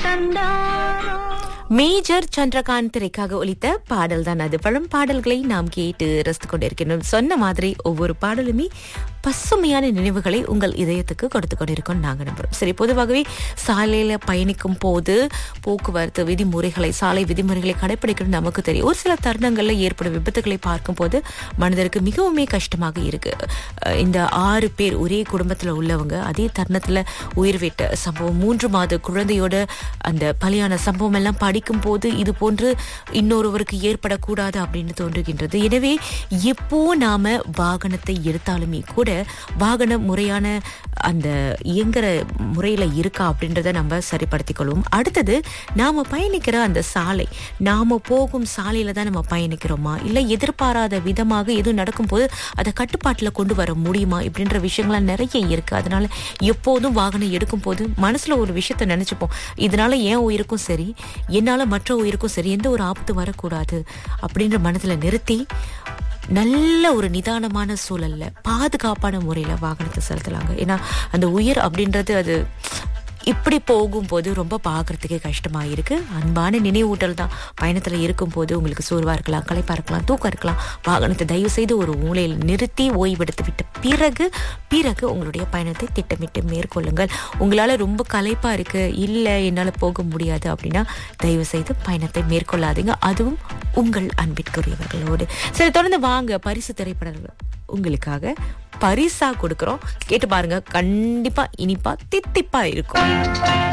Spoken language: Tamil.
தந்தாரோ மேஜர் சந்திரகாந்த் திரைக்காக ஒலித்த பாடல் தான் அது பழம் பாடல்களை நாம் கேட்டு ரசித்து கொண்டிருக்கிறோம் சொன்ன மாதிரி ஒவ்வொரு பாடலுமே பசுமையான நினைவுகளை உங்கள் இதயத்துக்கு கொடுத்து கொண்டிருக்கோம் நாங்க நம்புறோம் சரி பொதுவாகவே சாலையில பயணிக்கும் போது போக்குவரத்து விதிமுறைகளை சாலை விதிமுறைகளை கடைபிடிக்கணும் நமக்கு தெரியும் ஒரு சில தருணங்கள்ல ஏற்படும் விபத்துகளை பார்க்கும்போது மனிதருக்கு மிகவுமே கஷ்டமாக இருக்கு அஹ் இந்த ஆறு பேர் ஒரே குடும்பத்துல உள்ளவங்க அதே தருணத்துல உயிர் விட்ட சம்பவம் மூன்று மாத குழந்தையோட அந்த பலியான சம்பவம் எல்லாம் படிக்கும் போது இது போன்று இன்னொருவருக்கு ஏற்படக்கூடாது அப்படின்னு தோன்றுகின்றது எனவே எப்போ நாம வாகனத்தை எடுத்தாலுமே கூட வாகனம் முறையான அந்த இயங்குற முறையில இருக்கா அப்படின்றத நம்ம சரிப்படுத்திக் கொள்வோம் அடுத்தது நாம பயணிக்கிற அந்த சாலை நாம போகும் சாலையில தான் நம்ம பயணிக்கிறோமா இல்ல எதிர்பாராத விதமாக எதுவும் நடக்கும்போது அதை கட்டுப்பாட்டுல கொண்டு வர முடியுமா இப்படின்ற விஷயங்கள்லாம் நிறைய இருக்கு அதனால எப்போதும் வாகனம் எடுக்கும் போது மனசுல ஒரு விஷயத்த நினைச்சுப்போம் இதனால என் உயிருக்கும் சரி என்னால மற்ற உயிருக்கும் சரி எந்த ஒரு ஆபத்து வரக்கூடாது அப்படின்ற மனதுல நிறுத்தி நல்ல ஒரு நிதானமான சூழல்ல பாதுகாப்பான முறையில வாகனத்தை செலுத்தலாங்க ஏன்னா அந்த உயிர் அப்படின்றது அது இப்படி போகும்போது ரொம்ப பார்க்கறதுக்கே கஷ்டமா இருக்கு அன்பான நினைவூட்டல் தான் பயணத்துல இருக்கும்போது உங்களுக்கு சோர்வா இருக்கலாம் களைப்பா இருக்கலாம் தூக்கம் இருக்கலாம் வாகனத்தை தயவு செய்து ஒரு மூலையில் நிறுத்தி ஓய்வெடுத்து விட்ட பிறகு பிறகு உங்களுடைய பயணத்தை திட்டமிட்டு மேற்கொள்ளுங்கள் உங்களால ரொம்ப களைப்பா இருக்கு இல்ல என்னால போக முடியாது அப்படின்னா தயவு செய்து பயணத்தை மேற்கொள்ளாதீங்க அதுவும் உங்கள் அன்பிற்குரியவர்களோடு சரி தொடர்ந்து வாங்க பரிசு திரைப்படங்கள் உங்களுக்காக பரிசா கொடுக்கறோம் கேட்டு பாருங்க கண்டிப்பா இனிப்பா தித்திப்பா இருக்கும்